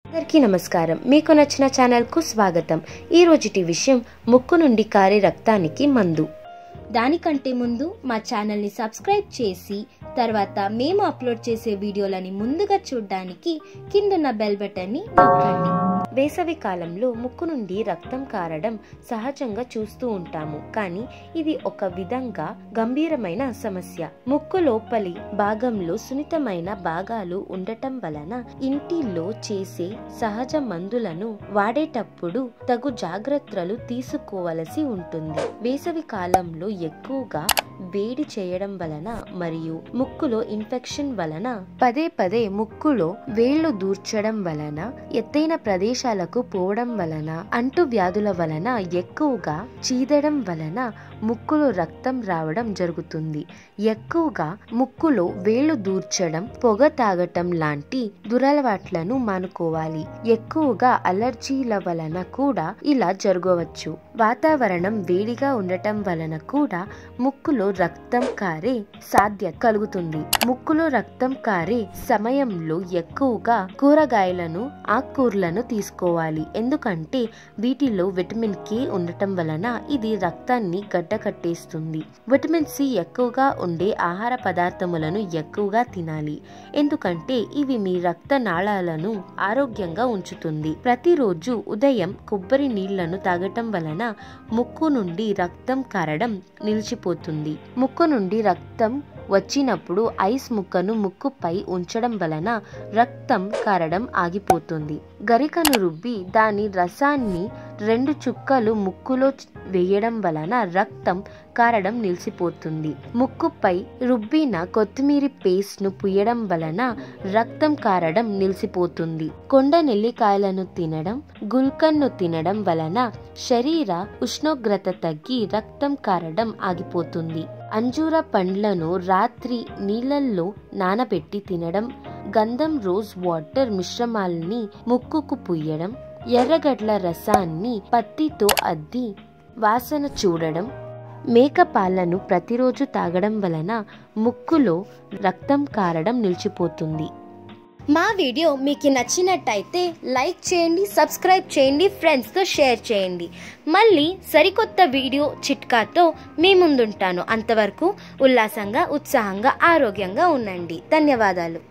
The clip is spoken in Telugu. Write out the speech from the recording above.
అందరికీ నమస్కారం మీకు నచ్చిన ఛానల్కు స్వాగతం ఈ రోజుటి విషయం ముక్కు నుండి కారే రక్తానికి మందు దానికంటే ముందు మా ఛానల్ని సబ్స్క్రైబ్ చేసి తర్వాత మేము అప్లోడ్ చేసే వీడియోలని ముందుగా చూడడానికి కిందున్న బెల్ బటన్ని నొక్కండి వేసవి కాలంలో ముక్కు నుండి రక్తం కారడం సహజంగా చూస్తూ ఉంటాము కానీ ఇది ఒక విధంగా గంభీరమైన సమస్య ముక్కు లోపలి భాగంలో సున్నితమైన భాగాలు ఉండటం వలన ఇంటిలో చేసే సహజ మందులను వాడేటప్పుడు తగు జాగ్రత్తలు తీసుకోవలసి ఉంటుంది వేసవి కాలంలో ఎక్కువగా వేడి చేయడం వలన మరియు ముక్కులో ఇన్ఫెక్షన్ వలన పదే పదే ముక్కులో వేళ్లు దూర్చడం వలన ఎత్తైన ప్రదేశాలకు పోవడం వలన అంటు వ్యాధుల వలన ఎక్కువగా చీదడం వలన ముక్కులో రక్తం రావడం జరుగుతుంది ఎక్కువగా ముక్కులో వేళ్లు దూర్చడం పొగ తాగటం లాంటి దురలవాట్లను మానుకోవాలి ఎక్కువగా అలర్జీల వలన కూడా ఇలా జరగవచ్చు వాతావరణం వేడిగా ఉండటం వలన కూడా ముక్కులో రక్తం కారే సాధ్యత కలుగుతుంది ముక్కులో రక్తం కారే సమయంలో ఎక్కువగా కూరగాయలను ఆకుకూరలను తీసుకోవాలి ఎందుకంటే వీటిలో విటమిన్ కే ఉండటం వలన ఇది రక్తాన్ని గడ్డ కట్టేస్తుంది విటమిన్ సి ఎక్కువగా ఉండే ఆహార పదార్థములను ఎక్కువగా తినాలి ఎందుకంటే ఇవి మీ రక్త నాళాలను ఆరోగ్యంగా ఉంచుతుంది ప్రతిరోజు ఉదయం కొబ్బరి నీళ్లను తాగటం వలన ముక్కు నుండి రక్తం కారడం నిలిచిపోతుంది ముక్కు నుండి రక్తం వచ్చినప్పుడు ఐస్ ముక్కను ముక్కుపై ఉంచడం వలన రక్తం కారడం ఆగిపోతుంది గరికను రుబ్బి దాని రసాన్ని రెండు చుక్కలు ముక్కులో వేయడం వలన రక్తం కారడం నిలిచిపోతుంది ముక్కుపై రుబ్బిన కొత్తిమీర పేస్ట్ ను పుయ్యడం వలన రక్తం కారడం నిలిచిపోతుంది కొండ నెల్లికాయలను తినడం గుల్కన్ను తినడం వలన శరీర ఉష్ణోగ్రత తగ్గి రక్తం కారడం ఆగిపోతుంది అంజూర పండ్లను రాత్రి నీళ్ళల్లో నానబెట్టి తినడం గంధం రోజ్ వాటర్ మిశ్రమాల్ని ముక్కుకు పుయ్యడం ఎర్రగడ్ల రసాన్ని పత్తితో అద్ది వాసన చూడడం మేక పాలను ప్రతిరోజు తాగడం వలన ముక్కులో రక్తం కారడం నిలిచిపోతుంది మా వీడియో మీకు నచ్చినట్టయితే లైక్ చేయండి సబ్స్క్రైబ్ చేయండి ఫ్రెండ్స్తో షేర్ చేయండి మళ్ళీ సరికొత్త వీడియో చిట్కాతో మీ ముందుంటాను అంతవరకు ఉల్లాసంగా ఉత్సాహంగా ఆరోగ్యంగా ఉండండి ధన్యవాదాలు